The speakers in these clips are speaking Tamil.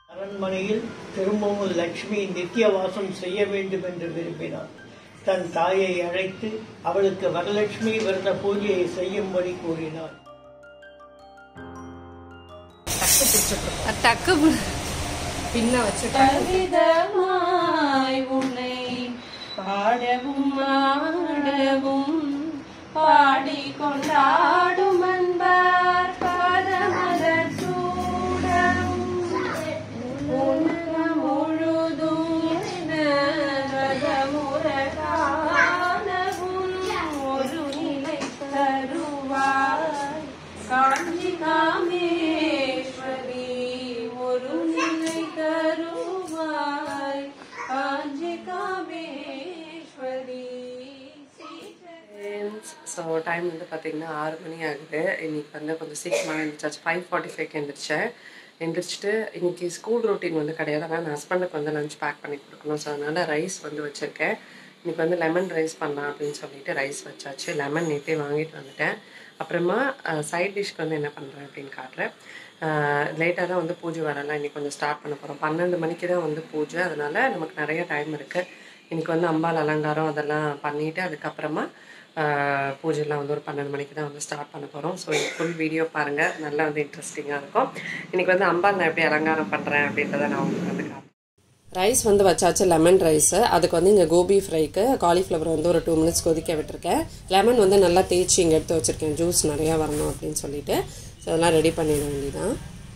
அரண்மனையில் திரும்பவும் லட்சுமி நித்தியவாசம் செய்ய வேண்டும் என்று விரும்பினார் தன் தாயை அழைத்து அவளுக்கு வரலட்சுமி விரத பூஜையை செய்யும்படி கூறினார் டக்கு பு- பின்ன வச்சுட்டா பலவிதமாய் உன்னை பாடவும் ஆடவும் பாடி கொண்டாடும் அன்பார் பாதமலர் சூடவும் உலகம் முழுதும் ரதமுற காணவும் ஒரு நிலை தருவாய் காஞ்சி காமேஸ்வரி ஒரு நிலை தருவாய் காஞ்சி காமேஸ்வரி ஸோ டைம் வந்து பார்த்தீங்கன்னா ஆறு மணி ஆகுது இன்னைக்கு வந்து கொஞ்சம் சீக்கிரமாக எழுந்திரிச்சாச்சு ஃபைவ் ஃபார்ட்டி ஃபைவ்க்கு எழுந்திரிச்சேன் எந்திரிச்சிட்டு இன்னைக்கு ஸ்கூல் ரொட்டீன் வந்து கிடையாது ஆனால் என் ஹஸ்பண்டுக்கு வந்து லஞ்ச் பேக் பண்ணி கொடுக்கணும் ஸோ அதனால ரைஸ் வந்து வச்சுருக்கேன் இன்னைக்கு வந்து லெமன் ரைஸ் பண்ணலாம் அப்படின்னு சொல்லிட்டு ரைஸ் வச்சாச்சு லெமன் நேற்றே வாங்கிட்டு வந்துட்டேன் அப்புறமா சைட் டிஷ்க்கு வந்து என்ன பண்ணுறேன் அப்படின்னு காட்டுறேன் லேட்டாக தான் வந்து பூஜை வேலைலாம் இன்னைக்கு கொஞ்சம் ஸ்டார்ட் பண்ண போகிறோம் பன்னெண்டு மணிக்கு தான் வந்து பூஜை அதனால நமக்கு நிறைய டைம் இருக்குது இன்னைக்கு வந்து அம்பாள் அலங்காரம் அதெல்லாம் பண்ணிட்டு அதுக்கப்புறமா ஆஹ், பூஜைலாம் வந்து ஒரு பன்னெண்டு மணிக்கு தான் வந்து ஸ்டார்ட் பண்ண போகிறோம் ஸோ ஃபுல் வீடியோ பாருங்கள் நல்லா வந்து இன்ட்ரெஸ்டிங்காக இருக்கும் இன்னைக்கு வந்து அம்பாள் நான் எப்படி அலங்காரம் பண்ணுறேன் அப்படின்றத நான் உங்களுக்கு வந்து காட்டுறேன் ரைஸ் வந்து வச்சாச்சு லெமன் ரைஸு அதுக்கு வந்து இங்கே கோபி ஃப்ரைக்கு காலிஃப்ளவர் வந்து ஒரு டூ மினிட்ஸ் கொதிக்க விட்டுருக்கேன் லெமன் வந்து நல்லா தேய்ச்சி இங்கே எடுத்து வச்சுருக்கேன் ஜூஸ் நிறையா வரணும் அப்படின்னு சொல்லிட்டு ஸோ அதெல்லாம் ரெடி பண்ணிட வேண்டியதான்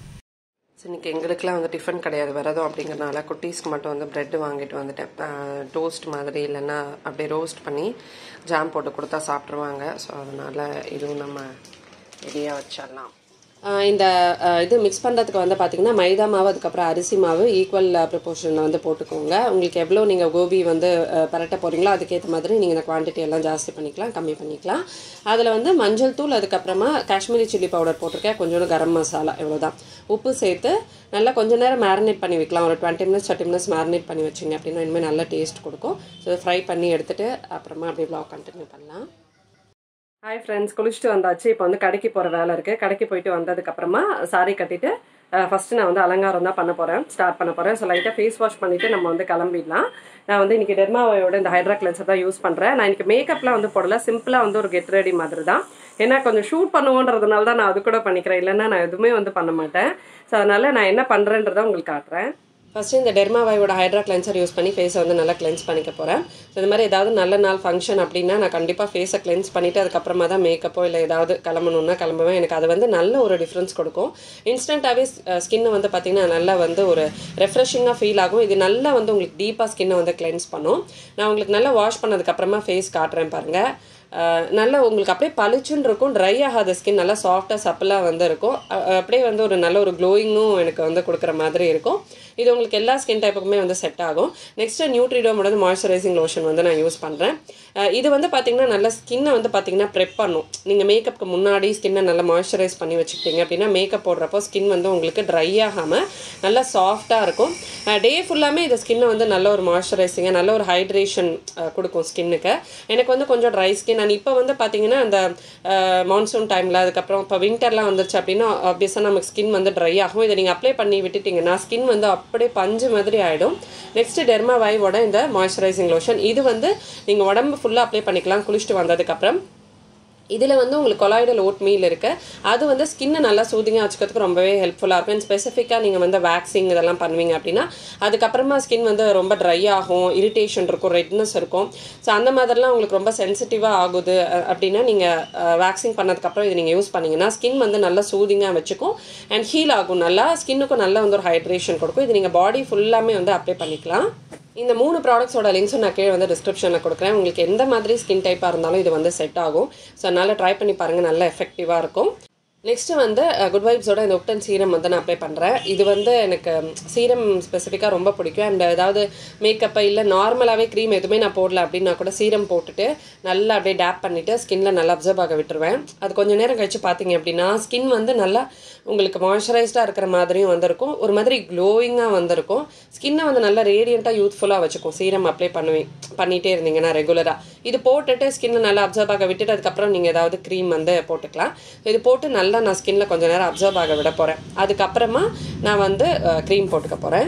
ஸோ இன்றைக்கி எங்களுக்குலாம் வந்து டிஃபன் கிடையாது விரதம் அப்படிங்கிறனால குட்டீஸ்க்கு மட்டும் வந்து ப்ரெட்டு வாங்கிட்டு வந்துட்டேன் டோஸ்ட் மாதிரி இல்லைன்னா அப்படியே ரோஸ்ட் பண்ணி ஜாம் போட்டு கொடுத்தா சாப்பிட்ருவாங்க ஸோ அதனால் இதுவும் நம்ம ரெடியாக வச்சிடலாம் ஆஹ் இந்த ஆஹ் இது மிக்ஸ் பண்ணுறதுக்கு வந்து பார்த்தீங்கன்னா மைதா மாவு அதுக்கப்புறம் அரிசி மாவு ஈக்குவல் ப்ரிப்போர்ஷனில் வந்து போட்டுக்கோங்க உங்களுக்கு எவ்வளோ நீங்கள் கோபி வந்து ஆஹ் பரட்ட போகிறீங்களோ அதுக்கேற்ற மாதிரி நீங்கள் இந்த குவான்டிட்டி எல்லாம் ஜாஸ்தி பண்ணிக்கலாம் கம்மி பண்ணிக்கலாம் அதில் வந்து மஞ்சள் தூள் அதுக்கப்புறமா காஷ்மீரி சில்லி பவுடர் போட்டிருக்கேன் கொஞ்சோண்டு கரம் மசாலா இவ்வளோதான் உப்பு சேர்த்து நல்லா கொஞ்ச நேரம் மேரினேட் பண்ணி வைக்கலாம் ஒரு twenty minutes thirty minutes marinate பண்ணி வச்சிங்க அப்படின்னா இனிமேல் நல்லா டேஸ்ட் கொடுக்கும் ஸோ ஃப்ரை பண்ணி எடுத்துட்டு அப்புறமா அப்படியே vlog கண்டினியூ பண்ணலாம் ஹாய் ஃப்ரெண்ட்ஸ் குளிச்சுட்டு வந்தாச்சு இப்போ வந்து கடைக்கு போகிற வேலை இருக்குது கடைக்கு போயிட்டு வந்ததுக்கப்புறமா சாரி கட்டிட்டு ஃபஸ்ட்டு நான் வந்து அலங்காரம் தான் பண்ண போகிறேன் ஸ்டார்ட் பண்ண போகிறேன் ஸோ லைட்டாக ஃபேஸ் வாஷ் பண்ணிவிட்டு நம்ம வந்து கிளம்பிடலாம் நான் வந்து இன்றைக்கி டெர்மாவோட இந்த ஹைட்ரா கிளென்சர் தான் யூஸ் பண்ணுறேன் நான் இன்றைக்கி மேக்கப்லாம் வந்து போடல சிம்பிளாக வந்து ஒரு கெட் ரெடி மாதிரி தான் ஏன்னா கொஞ்சம் ஷூட் பண்ணுவோன்றதுனால தான் நான் அது கூட பண்ணிக்கிறேன் இல்லைன்னா நான் எதுவுமே வந்து பண்ண மாட்டேன் ஸோ அதனால் நான் என்ன பண்ணுறேன்றதை உங்களுக்கு காட்டுறேன் ஃபஸ்ட்டு இந்த டெர்மாவாயோட ஹைட்ரா கிளென்சர் யூஸ் பண்ணி ஃபேஸை வந்து நல்லா கிளென்ஸ் பண்ணிக்க போகிறேன் ஸோ இந்த மாதிரி ஏதாவது நல்ல நாள் ஃபங்க்ஷன் அப்படின்னா நான் கண்டிப்பாக ஃபேஸை கிளென்ஸ் பண்ணிவிட்டு அதுக்கப்புறமா தான் மேக்கப்போ இல்லை ஏதாவது கிளம்பணுன்னா கிளம்புவேன் எனக்கு அது வந்து நல்ல ஒரு டிஃப்ரென்ஸ் கொடுக்கும் இன்ஸ்டண்ட்டாகவே ஸ்கின்னை வந்து பார்த்திங்கன்னா நல்லா வந்து ஒரு ரெஃப்ரெஷிங்காக ஃபீல் ஆகும் இது நல்லா வந்து உங்களுக்கு டீப்பாக ஸ்கின்னை வந்து கிளென்ஸ் பண்ணும் நான் உங்களுக்கு நல்லா வாஷ் பண்ணதுக்கப்புறமா ஃபேஸ் காட்டுறேன் பாருங்கள் அஹ் நல்லா உங்களுக்கு அப்படியே பளிச்சுன்னு இருக்கும் ட்ரை ஆகாத ஸ்கின் நல்லா சாஃப்டாக சப்பலாக வந்து இருக்கும் அ- அப்படியே வந்து ஒரு நல்ல ஒரு க்ளோயிங்கும் எனக்கு வந்து கொடுக்குற மாதிரி இருக்கும் இது உங்களுக்கு எல்லா ஸ்கின் டைப்புக்குமே வந்து செட் ஆகும் நெக்ஸ்ட்டு நியூட்ரிடோமோட மாய்ஸ்சரைசிங் லோஷன் வந்து நான் யூஸ் பண்ணுறேன் இது வந்து பார்த்தீங்கன்னா நல்ல ஸ்கின்னை வந்து பார்த்தீங்கன்னா ப்ரெப் பண்ணும் நீங்கள் மேக்கப்புக்கு முன்னாடி ஸ்கின்னை நல்லா மாய்ஸ்சரைஸ் பண்ணி வச்சுக்கிட்டீங்க அப்படின்னா மேக்கப் போடுறப்போ ஸ்கின் வந்து உங்களுக்கு ட்ரை ஆகாமல் நல்லா சாஃப்டாக இருக்கும் டே ஃபுல்லாமே இது ஸ்கின்னை வந்து நல்ல ஒரு மாய்ஸ்சரைசிங்காக நல்ல ஒரு ஹைட்ரேஷன் கொடுக்கும் ஸ்கின்னுக்கு எனக்கு வந்து கொஞ்சம் ட்ரை ஸ்கின் அண்ட் இப்போ வந்து பார்த்தீங்கன்னா அந்த மான்சூன் டைமில் அதுக்கப்புறம் இப்போ வின்டர்லாம் வந்துருச்சு அப்படின்னா ஆப்வியஸாக நமக்கு ஸ்கின் வந்து ட்ரை ஆகும் இதை நீங்கள் அப்ளை பண்ணி விட்டுட்டிங்கன்னா ஸ்கின் வந்து அப்படியே பஞ்சு மாதிரி ஆகிடும் நெக்ஸ்ட்டு டெர்மா வைவோட இந்த மாய்ஸ்சரைசிங் லோஷன் இது வந்து நீங்கள் உடம்பு ஃபுல்லாக அப்ளை பண்ணிக்கலாம் குளிச்சுட்டு வந்ததுக்கப்புறம் இதில் வந்து உங்களுக்கு கொலாய்டல் ஓட் மீல் இருக்குது அது வந்து ஸ்கின்னை நல்லா சூதிங்காக வச்சுக்கிறதுக்கு ரொம்பவே ஹெல்ப்ஃபுல்லாக இருக்கும் ஸ்பெசிஃபிக்காக நீங்கள் வந்து வேக்சிங் இதெல்லாம் பண்ணுவீங்க அப்படின்னா அதுக்கப்புறமா ஸ்கின் வந்து ரொம்ப ட்ரை ஆகும் இரிட்டேஷன் இருக்கும் ரெட்னஸ் இருக்கும் ஸோ அந்த மாதிரிலாம் உங்களுக்கு ரொம்ப சென்சிட்டிவாக ஆகுது அஹ், அப்படின்னா நீங்கள் வேக்சிங் பண்ணதுக்கப்புறம் இது நீங்கள் யூஸ் பண்ணீங்கன்னா ஸ்கின் வந்து நல்லா சூதிங்காக வச்சுக்கும் அண்ட் ஹீல் ஆகும் நல்லா ஸ்கின்னுக்கும் நல்ல வந்து ஒரு ஹைட்ரேஷன் கொடுக்கும் இது நீங்கள் பாடி ஃபுல்லாமே வந்து அப்ளை பண்ணிக்கலாம் இந்த மூணு ப்ராடக்ட்ஸோட லிங்க்ஸும் நான் கீழே வந்து டிஸ்கிரிப்ஷனில் கொடுக்குறேன் உங்களுக்கு எந்த மாதிரி ஸ்கின் டைப்பாக இருந்தாலும் இது வந்து செட் ஆகும் ஸோ அதனால் ட்ரை பண்ணி பாருங்கள் நல்லா எஃபெக்டிவாக இருக்கும் நெக்ஸ்ட்டு வந்து குட் வைப்ஸோட இந்த உப்டன் சீரம் வந்து நான் அப்ளை பண்ணுறேன் இது வந்து எனக்கு சீரம் ஸ்பெசிஃபிக்காக ரொம்ப பிடிக்கும் அண்ட் ஏதாவது மேக்கப்பை இல்லை நார்மலாகவே க்ரீம் எதுவுமே நான் போடல அப்படின்னா கூட சீரம் போட்டுட்டு நல்லா அப்படியே டேப் பண்ணிவிட்டு ஸ்கின்ல நல்லா அப்சர்வ் ஆக விட்டுருவேன் அது கொஞ்சம் நேரம் கழிச்சு பார்த்தீங்க அப்படின்னா ஸ்கின் வந்து நல்லா உங்களுக்கு மாய்ஸ்சரைஸ்டாக இருக்கிற மாதிரியும் வந்திருக்கும் ஒரு மாதிரி க்ளோயிங்காக வந்திருக்கும் ஸ்கின்னை வந்து நல்லா ரேடியண்ட்டாக யூத்ஃபுல்லாக வச்சுக்கும் சீரம் அப்ளை பண்ணுவேன் பண்ணிகிட்டே இருந்தீங்கன்னா ரெகுலராக இது போட்டுட்டு ஸ்கின்னை நல்லா அப்சர்வ் ஆக விட்டுட்டு அதுக்கப்புறம் நீங்கள் ஏதாவது க்ரீம் வந்து போட்டுக்கலாம் இது போட்டு நல்லா நல்லா நான் ஸ்கின்ல கொஞ்ச நேரம் அப்சர்வ் ஆக விட போகிறேன் அதுக்கப்புறமா நான் வந்து க்ரீம் போட்டுக்க போகிறேன்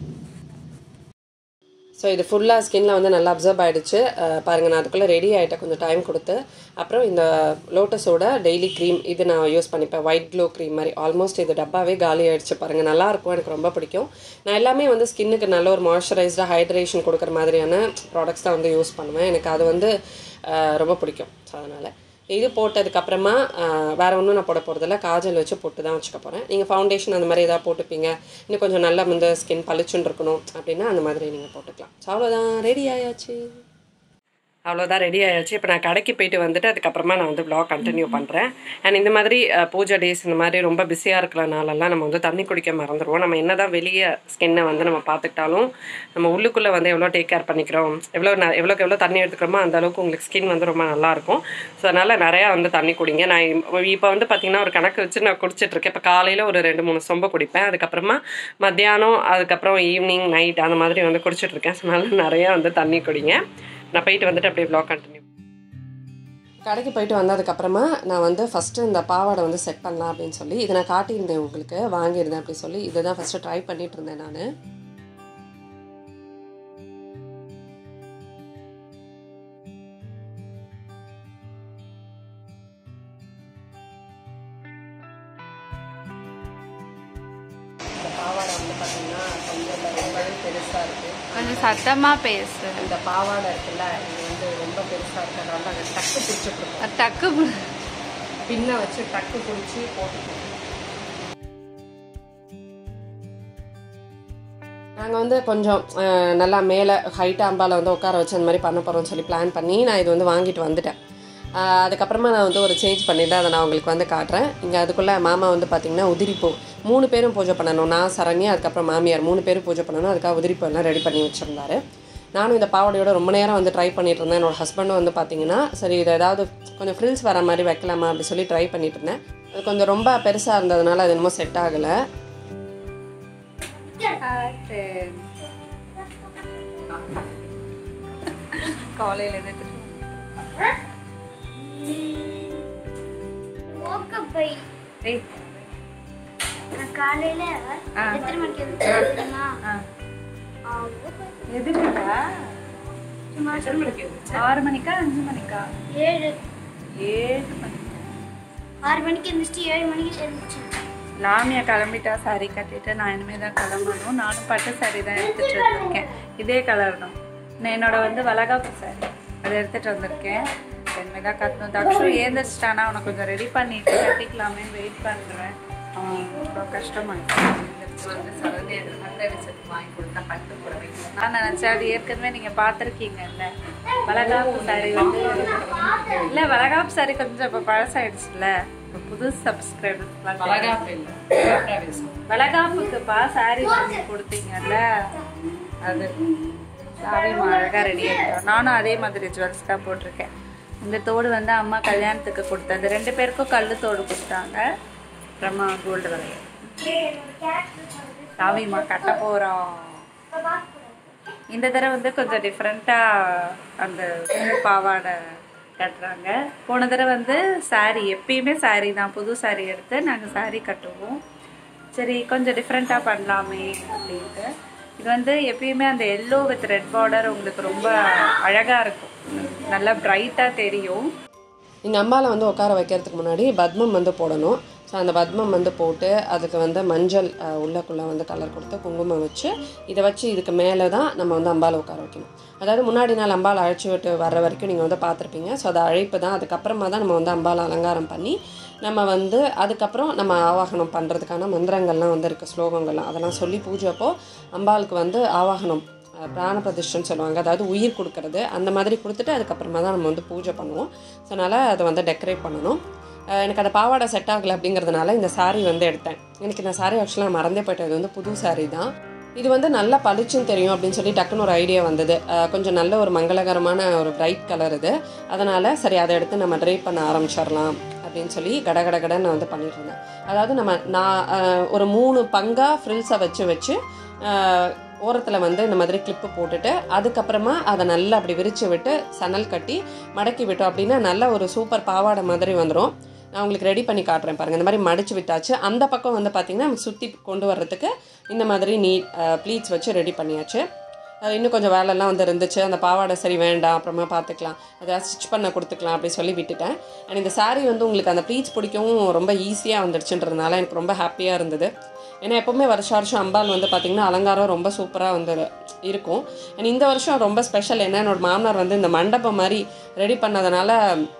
ஸோ இது ஃபுல்லாக ஸ்கின்ல வந்து நல்லா அப்சர்வ் ஆகிடுச்சு பாருங்கள் நான் அதுக்குள்ளே ரெடி ஆகிட்டேன் கொஞ்சம் டைம் கொடுத்து அப்புறம் இந்த லோட்டஸோட டெய்லி க்ரீம் இது நான் யூஸ் பண்ணிப்பேன் ஒயிட் க்ளோ க்ரீம் மாதிரி ஆல்மோஸ்ட் இது டப்பாவே காலி ஆயிடுச்சு பாருங்கள் நல்லாயிருக்கும் எனக்கு ரொம்ப பிடிக்கும் நான் எல்லாமே வந்து ஸ்கின்னுக்கு நல்ல ஒரு மாய்ஸ்சரைஸ்டாக ஹைட்ரேஷன் கொடுக்குற மாதிரியான ப்ராடக்ட்ஸ் தான் வந்து யூஸ் பண்ணுவேன் எனக்கு அது வந்து அஹ், ரொம்ப பிடிக்கும் ஸோ அதனால் இது போட்டதுக்கப்புறமா வேறு ஒன்றும் நான் போட போகிறதில்ல காஜல் வச்சு போட்டு தான் வச்சுக்க போகிறேன் நீங்கள் ஃபவுண்டேஷன் அந்த மாதிரி ஏதாவது போட்டுப்பீங்க இன்னும் கொஞ்சம் நல்லா வந்து ஸ்கின் பளிச்சுன்னு இருக்கணும் அப்படின்னா அந்த மாதிரி நீங்கள் போட்டுக்கலாம் ஸோ அவ்வளோதான் ரெடி ஆயாச்சு அவ்வளோதான் ரெடி ஆயாச்சு இப்போ நான் கடைக்கு போயிட்டு வந்துட்டு அதுக்கப்புறமா நான் வந்து vlog கண்டினியூ பண்ணுறேன் அண்ட் இந்த மாதிரி அஹ், பூஜை டேஸ் இந்த மாதிரி ரொம்ப பிஸியாக இருக்கிற நாளெல்லாம் நம்ம வந்து தண்ணி குடிக்க மறந்துடுவோம் நம்ம என்னதான் வெளியே ஸ்கின்னை வந்து நம்ம பார்த்துக்கிட்டாலும் நம்ம உள்ளுக்குள்ளே வந்து எவ்வளோ டேக் கேர் பண்ணிக்கிறோம் எவ்வளோ ந- எவ்வளோக்கு எவ்வளோ தண்ணி எடுத்துக்கிறோமோ அந்த அளவுக்கு உங்களுக்கு ஸ்கின் வந்து ரொம்ப நல்லாயிருக்கும் ஸோ அதனால் நிறையா வந்து தண்ணி குடிங்க நான் இப்போ வந்து பார்த்திங்கன்னா ஒரு கணக்கு வச்சு நான் குடிச்சிட்டு இருக்கேன் இப்போ காலையில் ஒரு ரெண்டு மூணு சொம்பு குடிப்பேன் அதுக்கப்புறமா மத்தியானம் அதுக்கப்புறம் ஈவினிங் நைட் அந்த மாதிரி வந்து குடிச்சிட்டு இருக்கேன் ஸோ அதனால நிறையா வந்து தண்ணி குடிங்க நான் போயிட்டு வந்துட்டு அப்படியே vlog கண்டினியூ கடைக்கு போயிட்டு வந்ததுக்கப்புறமா நான் வந்து ஃபஸ்ட்டு இந்த பாவாடை வந்து செட் பண்ணலாம் அப்படின்னு சொல்லி இதை நான் காட்டியிருந்தேன் உங்களுக்கு வாங்கியிருந்தேன் அப்படின்னு சொல்லி இதை தான் ஃபஸ்ட்டு ட்ரை பண்ணிட்டு இருந்தேன் நான் இந்த பாவாடை வந்து பார்த்தீங்கன்னா கொஞ்சம் ரொம்பவே பெருசாக இருக்குது கொஞ்சம் சத்தமா பேசு இந்த பாவாடை இருக்குல்ல இது வந்து ரொம்ப பெருசாக இருக்கிறதுனால அதை டக்கு பிடிச்சிட்டு அது டக்கு பு- பின்ன வச்சு டக்கு பிடிச்சி போட்டுக்கணும் நாங்கள் வந்து கொஞ்சம் அஹ், நல்லா மேலே ஹைட் அம்பால வந்து உட்கார வச்சு அந்த மாதிரி பண்ண போகிறோம்னு சொல்லி பிளான் பண்ணி நான் இது வந்து வாங்கிட்டு வந்துட்டேன் அஹ், அதுக்கப்புறமா நான் வந்து ஒரு சேஞ்ச் பண்ணிட்டு அதை நான் உங்களுக்கு வந்து காட்டுறேன் இங்கே அதுக்குள்ளே மாமா வந்து பார்த்திங்கன்னா உதிரிப்பூ மூணு பேரும் பூஜை பண்ணணும் நான் சரண்யா அதுக்கப்புறம் மாமியார் மூணு பேரும் பூஜை பண்ணணும் அதுக்காக உதிரிப்பூ எல்லாம் ரெடி பண்ணி வச்சுருந்தாரு நானும் இந்த பாவாடையோட ரொம்ப நேரம் வந்து ட்ரை பண்ணிட்டு இருந்தேன் என்னோட ஹஸ்பண்டும் வந்து பார்த்தீங்கன்னா சரி இது ஏதாவது கொஞ்சம் ஃப்ரில்ஸ் வர மாதிரி வைக்கலாமா அப்படி சொல்லி ட்ரை பண்ணிட்டு இருந்தேன் அது கொஞ்சம் ரொம்ப பெருசாக இருந்ததுனால அது என்னமோ செட் ஆகலை காலையில இருந்து போய் ஏய், நான் காலையில ஆ. எத்தனை மணிக்கு எழுந்திரிச்சேன் தெரியுமா ஆ. ஆறு, எதுக்குடா சும்மா ஆறு மணிக்கா அஞ்சு மணிக்கா ஏழு ஏழு மணி ஆறு மணிக்கு எழுந்திரிச்சு ஏழு மணிக்கு எழுந்திரிச்சேன் லாமியா கிளம்பிட்டா சாரி கட்டிட்டு நான் இனிமேல் தான் கிளம்பணும் நானும் பட்டு சாரி தான் எடுத்துட்டு வந்திருக்கேன் இதே கலர் தான் நான் என்னோட வந்து வளகாப்பு சாரி அதை எடுத்துட்டு வந்திருக்கேன் இனிமேல் தான் கட்டணும் தக்ஷு ஏந்திரிச்சிட்டானா அவனை கொஞ்சம் ரெடி பண்ணிட்டு கட்டிக்கலாமேன்னு வெயிட் பண்ணுறேன் அவன் ரொம்ப கஷ்டமாயிடுச்சு எழுந்திரிச்சு வந்து சரண்யா எனக்கு நல்ல ரிசல்ட் வாங்கி கொடுத்தா பட்டு புடவை நான் நினச்சேன் அது ஏற்கனவே நீங்கள் பார்த்துருக்கீங்கல்ல வளகாப்பு சாரி வந்து இல்லை வளகாப்பு சாரி கொஞ்சம் இப்போ பழசாயிடுச்சுல்ல இப்போ புது சப்ஸ்கிரைபர்ஸ் வளகாப்புக்குப்பா சாரி வாங்கி கொடுத்தீங்கல்ல அது சாரி அழகாக ரெடி ஆகிட்டோம் நானும் அதே மாதிரி ஜுவல்ஸ் தான் போட்டிருக்கேன் இந்த தோடு வந்து அம்மா கல்யாணத்துக்கு கொடுத்தது ரெண்டு பேருக்கும் கல் தோடு கொடுத்தாங்க அப்புறமா கோல்டு வளையல் சாவிமா கட்ட போகிறோம் இந்த தடவை வந்து கொஞ்சம் டிஃப்ரெண்ட்டாக அந்த பாவாடை கட்டுறாங்க போன தடவை வந்து saree எப்பயுமே saree தான் புது saree எடுத்து நாங்கள் saree கட்டுவோம் சரி கொஞ்சம் டிஃப்ரெண்ட்டாக பண்ணலாமே அப்படின்ட்டு இது வந்து எப்பயுமே அந்த எல்லோ வித் ரெட் பார்டர் உங்களுக்கு ரொம்ப அழகாக இருக்கும் நல்லா பிரைட்டாக தெரியும் எங்கள் அம்மாவில் வந்து உட்கார வைக்கிறதுக்கு முன்னாடி பத்மம் வந்து போடணும் ஸோ அந்த பத்மம் வந்து போட்டு அதுக்கு வந்து மஞ்சள் அஹ், உள்ளக்குள்ளே வந்து கலர் கொடுத்து குங்குமம் வச்சு இதை வச்சு இதுக்கு மேலே தான் நம்ம வந்து அம்பாவில் உட்கார வைக்கணும் அதாவது முன்னாடி நாள் அம்பாள் அழைச்சி விட்டு வர்ற வரைக்கும் நீங்கள் வந்து பார்த்துருப்பீங்க ஸோ அது அழைப்பு தான் அதுக்கப்புறமா தான் நம்ம வந்து அம்பாள் அலங்காரம் பண்ணி நம்ம வந்து அதுக்கப்புறம் நம்ம ஆவாகனம் பண்ணுறதுக்கான மந்திரங்கள்லாம் வந்து இருக்குது ஸ்லோகங்கள்லாம் அதெல்லாம் சொல்லி பூஜை அப்போ அம்பாளுக்கு வந்து ஆவாகனம் அஹ், பிராண பிரதிஷ்டன்னு சொல்லுவாங்க அதாவது உயிர் கொடுக்கறது அந்த மாதிரி கொடுத்துட்டு அதுக்கப்புறமா தான் நம்ம வந்து பூஜை பண்ணுவோம் ஸோ அதனால் அதை வந்து டெக்கரேட் பண்ணணும் அஹ், எனக்கு அந்த பாவாடை செட் ஆகலை அப்படிங்கிறதுனால இந்த saree வந்து எடுத்தேன் எனக்கு இந்த saree ஆக்சுவலாக மறந்தே போயிட்டது வந்து புது saree தான் இது வந்து நல்லா பளிச்சுன்னு தெரியும் அப்படின்னு சொல்லி டக்குன்னு ஒரு ஐடியா வந்தது அஹ், கொஞ்சம் நல்ல ஒரு மங்களகரமான ஒரு பிரைட் கலர் இது அதனால் சரி அதை எடுத்து நம்ம ட்ரை பண்ண ஆரம்பிச்சிடலாம் அப்படின்னு சொல்லி கட கட கடன்னு நான் வந்து பண்ணிட்டு இருந்தேன் அதாவது நம்ம நான் அஹ், ஒரு மூணு பங்காக ஃப்ரில்ஸை வச்சு வச்சு ஓரத்தில் வந்து இந்த மாதிரி கிளிப்பு போட்டுட்டு அதுக்கப்புறமா அதை நல்லா அப்படி விரித்து விட்டு சணல் கட்டி மடக்கி விட்டோம் அப்படின்னா நல்ல ஒரு சூப்பர் பாவாடை மாதிரி வந்துடும் நான் உங்களுக்கு ரெடி பண்ணி காட்டுறேன் பாருங்கள் இந்த மாதிரி மடிச்சு விட்டாச்சு அந்த பக்கம் வந்து பார்த்திங்கன்னா நமக்கு சுற்றி கொண்டு வர்றதுக்கு இந்த மாதிரி நீ ப்ளீட்ஸ் வச்சு ரெடி பண்ணியாச்சு அது இன்னும் கொஞ்சம் வேலைலாம் வந்து இருந்துச்சு அந்த பாவாடை சரி வேண்டாம் அப்புறமா பார்த்துக்கலாம் அதை ஸ்டிச் பண்ண கொடுத்துக்கலாம் அப்படி சொல்லி விட்டுட்டேன் அண்ட் இந்த saree வந்து உங்களுக்கு அந்த ப்ளீட்ஸ் பிடிக்கவும் ரொம்ப ஈஸியாக வந்துடுச்சுன்றதுனால எனக்கு ரொம்ப ஹாப்பியாக இருந்தது ஏன்னா எப்போவுமே வருஷ வருஷம் அம்பாள் வந்து பார்த்திங்கன்னா அலங்காரம் ரொம்ப சூப்பராக வந்து இருக்கும் அண்ட் இந்த வருஷம் ரொம்ப ஸ்பெஷல் என்ன என்னோட மாமனார் வந்து இந்த மண்டபம் மாதிரி ரெடி பண்ணதுனால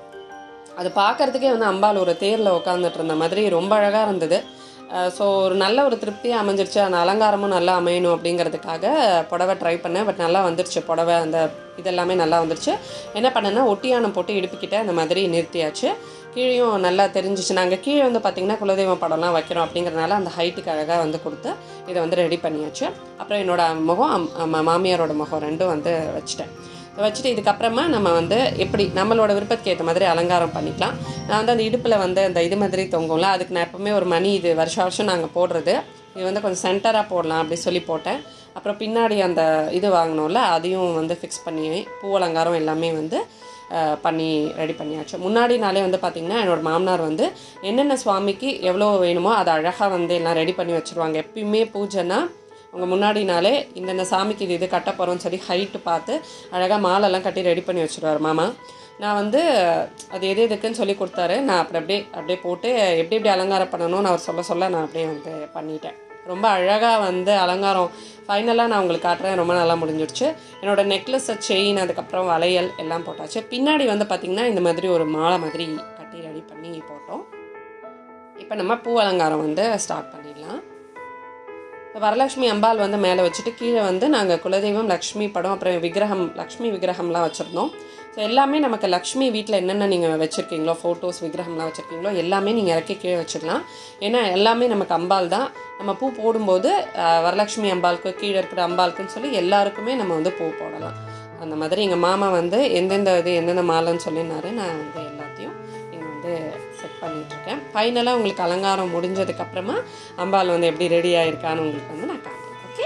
அது பார்க்கறதுக்கே வந்து அம்பாள் ஒரு தேரில் உட்காந்துட்டு இருந்த மாதிரி ரொம்ப அழகாக இருந்தது ஸோ ஒரு நல்ல ஒரு திருப்தியாக அமைஞ்சிருச்சு அந்த அலங்காரமும் நல்லா அமையணும் அப்படிங்கிறதுக்காக புடவை ட்ரை பண்ணேன் பட் நல்லா வந்துருச்சு புடவை அந்த இதெல்லாமே நல்லா வந்துருச்சு என்ன பண்ணேன்னா ஒட்டியானம் போட்டு இடுப்புக்கிட்ட அந்த மாதிரி நிறுத்தியாச்சு கீழேயும் நல்லா தெரிஞ்சிச்சு நாங்கள் கீழே வந்து பார்த்திங்கன்னா குலதெய்வம் படம்லாம் வைக்கிறோம் அப்படிங்கிறனால அந்த ஹைட்டுக்கு அழகாக வந்து கொடுத்து இதை வந்து ரெடி பண்ணியாச்சு அப்புறம் என்னோட முகம் அம்- அம்மா- மாமியாரோட முகம் ரெண்டும் வந்து வச்சுட்டேன் வச்சுட்டு இதுக்கப்புறமா நம்ம வந்து எப்படி நம்மளோட விருப்பத்துக்கு ஏற்ற மாதிரி அலங்காரம் பண்ணிக்கலாம் நான் வந்து அந்த இடுப்பில் வந்து அந்த இது மாதிரி தொங்கும்ல அதுக்கு நான் எப்பவுமே ஒரு மணி இது வருஷம் வருஷம் நாங்கள் போடுறது இது வந்து கொஞ்சம் சென்டராக போடலாம் அப்படி சொல்லி போட்டேன் அப்புறம் பின்னாடி அந்த இது வாங்கினோம்ல அதையும் வந்து ஃபிக்ஸ் பண்ணி பூ அலங்காரம் எல்லாமே வந்து அஹ், பண்ணி ரெடி பண்ணியாச்சு முன்னாடி நாளே வந்து பார்த்திங்கன்னா என்னோட மாமனார் வந்து என்னென்ன சுவாமிக்கு எவ்வளோ வேணுமோ அதை அழகாக வந்து எல்லாம் ரெடி பண்ணி வச்சுருவாங்க எப்பயுமே பூஜைன்னா அவங்க முன்னாடி நாளே இந்தந்த சாமிக்கு இது இது கட்ட போகிறோம்னு சொல்லி ஹைட்டு பார்த்து அழகாக மாலைலாம் கட்டி ரெடி பண்ணி வச்சுருவார் மாமா நான் வந்து அது எது எதுக்குன்னு சொல்லி கொடுத்தாரு நான் அப்படி அப்படியே அப்படியே போட்டு எப்படி எப்படி அலங்காரம் பண்ணணும்னு அவர் சொல்ல சொல்ல நான் அப்படியே வந்து பண்ணிட்டேன் ரொம்ப அழகாக வந்து அலங்காரம் ஃபைனலாக நான் உங்களுக்கு காட்டுறேன் ரொம்ப நல்லா முடிஞ்சிடுச்சு என்னோட நெக்லஸ் செயின் அதுக்கப்புறம் வளையல் எல்லாம் போட்டாச்சு பின்னாடி வந்து பார்த்திங்கன்னா இந்த மாதிரி ஒரு மாலை மாதிரி கட்டி ரெடி பண்ணி போட்டோம் இப்போ நம்ம பூ அலங்காரம் வந்து ஸ்டார்ட் பண்ணிடலாம் இப்போ வரலட்சுமி அம்பாள் வந்து மேலே வச்சுட்டு கீழே வந்து நாங்கள் குலதெய்வம் லக்ஷ்மி படம் அப்புறம் விக்கிரகம் லக்ஷ்மி விக்கிரகம்லாம் வச்சுருந்தோம் ஸோ எல்லாமே நமக்கு லக்ஷ்மி வீட்டில் என்னென்ன நீங்கள் வச்சுருக்கீங்களோ ஃபோட்டோஸ் விக்கிரகம்லாம் வச்சுருக்கீங்களோ எல்லாமே நீங்கள் இறக்கி கீழே வச்சிடலாம் ஏன்னா எல்லாமே நமக்கு அம்பாள் தான் நம்ம பூ போடும்போது ஆஹ், வரலட்சுமி அம்பாளுக்கு கீழே இருக்கிற அம்பாளுக்குன்னு சொல்லி எல்லாருக்குமே நம்ம வந்து பூ போடலாம் அந்த மாதிரி எங்கள் மாமா வந்து எந்தெந்த இது எந்தெந்த மாலைன்னு சொல்லினாரு நான் வந்து எல்லாத்தையும் இங்கே வந்து செட் பண்ணிகிட்ருக்கேன் ஃபைனலாக உங்களுக்கு அலங்காரம் முடிஞ்சதுக்கப்புறமா அம்பாள் வந்து எப்படி ரெடி ஆயிருக்கான்னு உங்களுக்கு வந்து நான் காட்டுறேன் ஓகே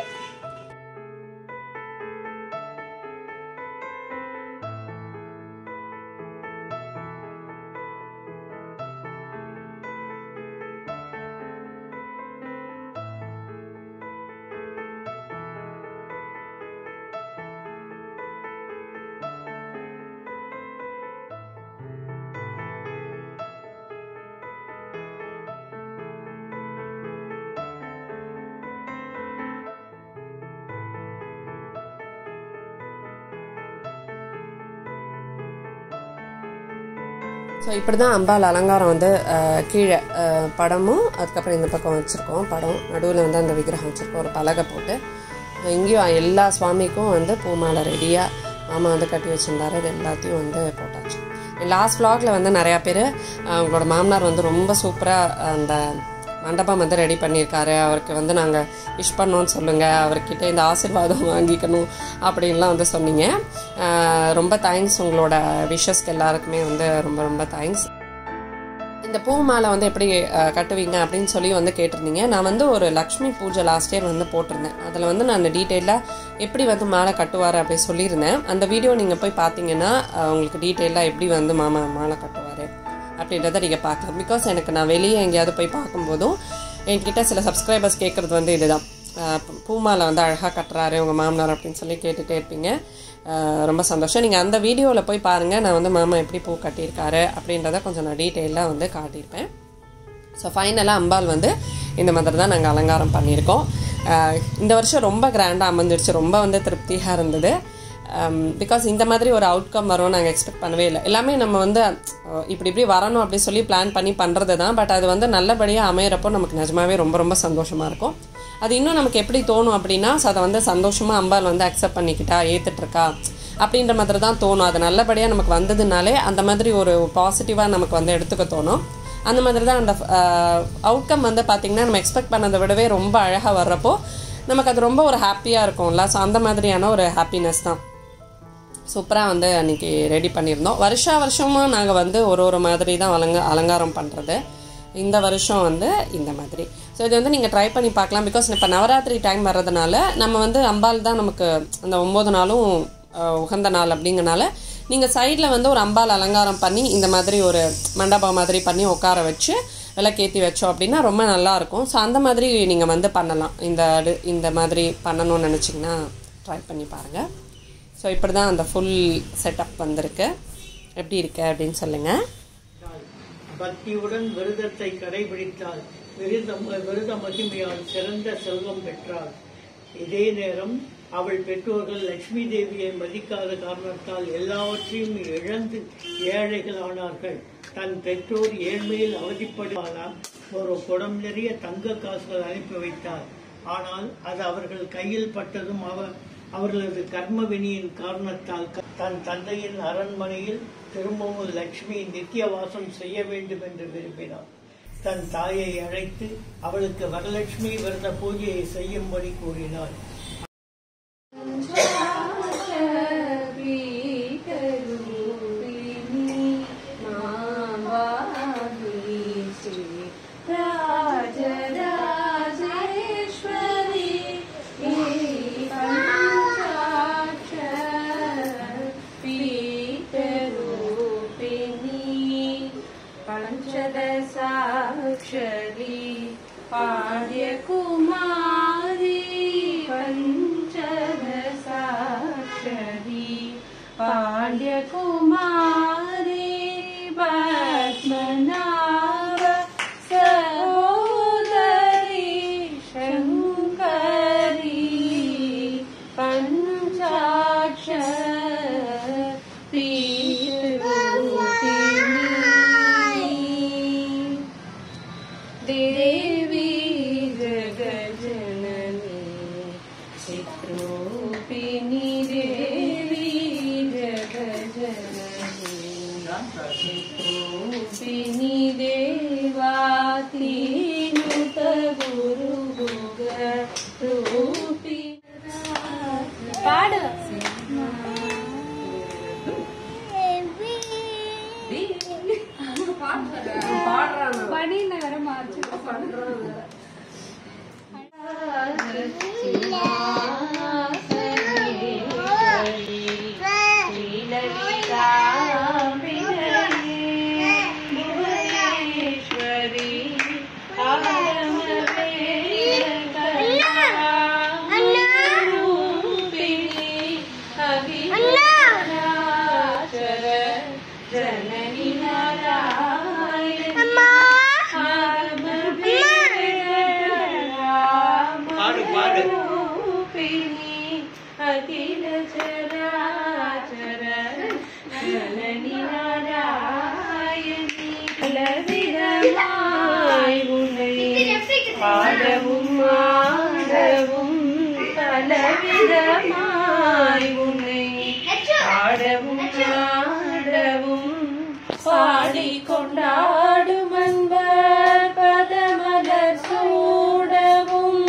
ஸோ இப்படி தான் அம்பாள் அலங்காரம் வந்து அஹ், கீழே அஹ், படமும் அதுக்கப்புறம் இந்த பக்கம் வச்சுருக்கோம் படம் நடுவில் வந்து அந்த விக்கிரகம் வச்சுருக்கோம் ஒரு பலகை போட்டு இங்கேயும் எல்லா சுவாமிக்கும் வந்து பூமாலை ரெடியாக மாமா வந்து கட்டி வச்சிருந்தாரு அது எல்லாத்தையும் வந்து போட்டாச்சு லாஸ்ட் vlogல வந்து நிறையா பேர் அவங்களோட மாமனார் வந்து ரொம்ப சூப்பராக அந்த மண்டபம் வந்து ரெடி பண்ணியிருக்காரு அவருக்கு வந்து நாங்கள் விஷ் பண்ணோன்னு சொல்லுங்கள் அவர்கிட்ட இந்த ஆசீர்வாதம் வாங்கிக்கணும் அப்படின்லாம் வந்து சொன்னீங்க ஆஹ் ரொம்ப தேங்க்ஸ் உங்களோட விஷஸ்க்கு எல்லாருக்குமே வந்து ரொம்ப ரொம்ப தேங்க்ஸ் இந்த பூ மாலை வந்து எப்படி அஹ், கட்டுவீங்க அப்படின்னு சொல்லி வந்து கேட்டிருந்தீங்க நான் வந்து ஒரு லக்ஷ்மி பூஜை லாஸ்ட் இயர் வந்து போட்டிருந்தேன் அதில் வந்து நான் டீட்டெயிலாக எப்படி வந்து மாலை கட்டுவார் அப்படி சொல்லியிருந்தேன் அந்த வீடியோ நீங்கள் போய் பார்த்தீங்கன்னா அஹ், உங்களுக்கு டீட்டெயிலாக எப்படி வந்து மாமா மாலை கட்டுவார் அப்படின்றத நீங்கள் பார்க்கலாம் பிகாஸ் எனக்கு நான் வெளியே எங்கேயாவது போய் பார்க்கும்போதும் என்கிட்ட சில சப்ஸ்கிரைபர்ஸ் கேட்குறது வந்து இதுதான் அஹ், பூமாலை வந்து அழகாக கட்டுறாரு உங்கள் மாமனார் அப்படின்னு சொல்லி கேட்டுகிட்டே இருப்பீங்க அஹ், ரொம்ப சந்தோஷம் நீங்கள் அந்த வீடியோவில் போய் பாருங்கள் நான் வந்து மாமா எப்படி பூ கட்டியிருக்காரு அப்படின்றத கொஞ்சம் நான் டீட்டெயிலாக வந்து காட்டியிருப்பேன் ஸோ ஃபைனலாக அம்பாள் வந்து இந்த மாதிரி தான் நாங்கள் அலங்காரம் பண்ணியிருக்கோம் அஹ், இந்த வருஷம் ரொம்ப கிராண்டாக அமைஞ்சிருச்சு ரொம்ப வந்து திருப்தியாக இருந்தது பிகாஸ் இந்த மாதிரி ஒரு அவுட்கம் வரும் நாங்கள் எக்ஸ்பெக்ட் பண்ணவே இல்லை எல்லாமே நம்ம வந்து அஹ், இப்படி இப்படி வரணும் அப்படி சொல்லி பிளான் பண்ணி பண்ணுறது தான் பட் அது வந்து நல்லபடியாக அமையிறப்போ நமக்கு நிஜமாவே ரொம்ப ரொம்ப சந்தோஷமாக இருக்கும் அது இன்னும் நமக்கு எப்படி தோணும் அப்படின்னா so அதை வந்து சந்தோஷமாக அம்பாள் வந்து அக்செப்ட் பண்ணிக்கிட்டா ஏத்துட்டு இருக்கா அப்படின்ற மாதிரி தான் தோணும் அது நல்லபடியாக நமக்கு வந்ததுனாலே அந்த மாதிரி ஒரு பாசிட்டிவாக நமக்கு வந்து எடுத்துக்க தோணும் அந்த மாதிரி தான் அந்த அவுட்கம் வந்து பார்த்திங்கன்னா நம்ம எக்ஸ்பெக்ட் பண்ணதை விடவே ரொம்ப அழகாக வர்றப்போ நமக்கு அது ரொம்ப ஒரு ஹாப்பியாக இருக்கும்ல ஸோ அந்த மாதிரியான ஒரு ஹாப்பினஸ் தான் சூப்பராக வந்து அன்றைக்கி ரெடி பண்ணியிருந்தோம் வருஷா வருஷமும் நாங்கள் வந்து ஒரு ஒரு மாதிரி தான் அலங்க அலங்காரம் பண்ணுறது இந்த வருஷம் வந்து இந்த மாதிரி ஸோ இது வந்து நீங்கள் ட்ரை பண்ணி பார்க்கலாம் பிகாஸ் இப்போ நவராத்திரி டைம் வர்றதுனால நம்ம வந்து அம்பாள் தான் நமக்கு அந்த ஒம்பது நாளும் அஹ், உகந்த நாள் அப்படிங்கனால நீங்கள் சைடில் வந்து ஒரு அம்பால் அலங்காரம் பண்ணி இந்த மாதிரி ஒரு மண்டபம் மாதிரி பண்ணி உட்கார வச்சு விளக்கேற்றி வச்சோம் அப்படின்னா ரொம்ப நல்லா இருக்கும் ஸோ அந்த மாதிரி நீங்கள் வந்து பண்ணலாம் இந்த அடு- இந்த மாதிரி பண்ணணும்னு நினச்சிங்கன்னா ட்ரை பண்ணி பாருங்கள் ஸோ இப்படி தான் அந்த ஃபுல் செட்டப் வந்திருக்கு எப்படி இருக்கு அப்படின்னு சொல்லுங்கள் பக்தியுடன் விரதத்தை கடைபிடித்தால் விரதம் விரத மகிமையால் சிறந்த செல்வம் பெற்றாள் இதே நேரம் அவள் பெற்றோர்கள் லட்சுமி தேவியை மதிக்காத காரணத்தால் எல்லாவற்றையும் இழந்து ஏழைகளானார்கள் தன் பெற்றோர் ஏழ்மையில் அவதிப்படுவானால் ஒரு குடம் நிறைய தங்க காசுகள் அனுப்பி வைத்தார் ஆனால் அது அவர்கள் கையில் பட்டதும் அவர் அவர்களது கர்ம வினியின் காரணத்தால் க- தன் தந்தையின் அரண்மனையில் திரும்பவும் லட்சுமி நித்திய வாசம் செய்ய வேண்டும் என்று விரும்பினார் தன் தாயை அழைத்து அவளுக்கு வரலட்சுமி விரத பூஜையை செய்யும்படி கூறினார் पंचदशाक्षरी पाड्यकुमारी पञ्चदशाक्षरी पाण्ड्यकुमारी पद्मनाभ सहोदरी शङ्करी पञ्चाक्षरी देवी जगजननी चित्रोपिनी देवी जगजननी चित्रोपिनी देवातीनुत गुरुभोग रूपी पाड படியில் வர மாச்சு ஜனனி நாராயண பாடு, பாடு. அகில சராச்சர ஜனனி நாராயணி பலவிதமாய் உன்னை பாடவும் ஆடவும் பலவிதமாய் உன்னை பாடவும் ஆடவும் பாடி கொண்டாடும் அன்பர் பதமலர் சூடவும்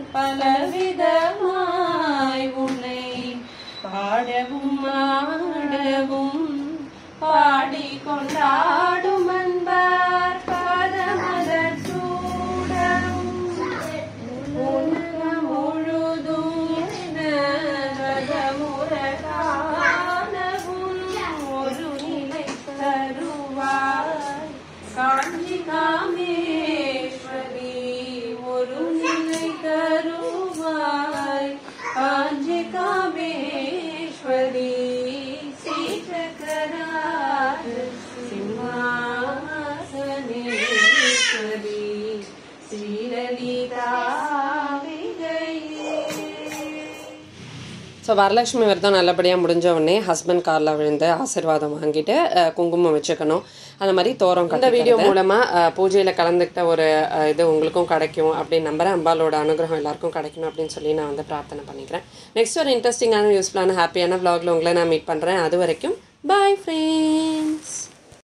பலவிதமாய் உன்னை பாடவும் ஆடவும் பாடி கொண்டாடும் அன்பர் பதமலர் சூடவும் உலகம் முழுதும் நரகமுறகானவும் ஒரு நிலை தருவாய் காஞ்சி காமேஸ்வரி ஒரு நிலை தருவாய் காஞ்சி காமேஸ்வரி சீற்றகராஜ சிம்மாசனேஸ்வரி ஸ்ரீலலிதாவிகையே ஸோ வரலட்சுமி விரதம் நல்லபடியாக முடிஞ்ச உடனே ஹஸ்பண்ட் காரில் விழுந்து ஆசீர்வாதம் வாங்கிட்டு அஹ், குங்குமம் வச்சுக்கணும் அந்த மாதிரி தோரம் இந்த வீடியோ மூலமாக பூஜையில் கலந்துக்கிட்ட ஒரு அஹ், இது உங்களுக்கும் கிடைக்கும் அப்படின்னு நம்புறேன் அம்பாலோட அனுகிரகம் எல்லாருக்கும் கிடைக்கணும் அப்படின்னு சொல்லி நான் வந்து பிரார்த்தனை பண்ணிக்கிறேன் நெக்ஸ்ட் ஒரு இன்ட்ரெஸ்டிங்கான யூஸ்ஃபுல்லான ஹாப்பியான vlogல உங்களை நான் மீட் பண்ணுறேன் அது வரைக்கும் பாய் ஃப்ரெண்ட்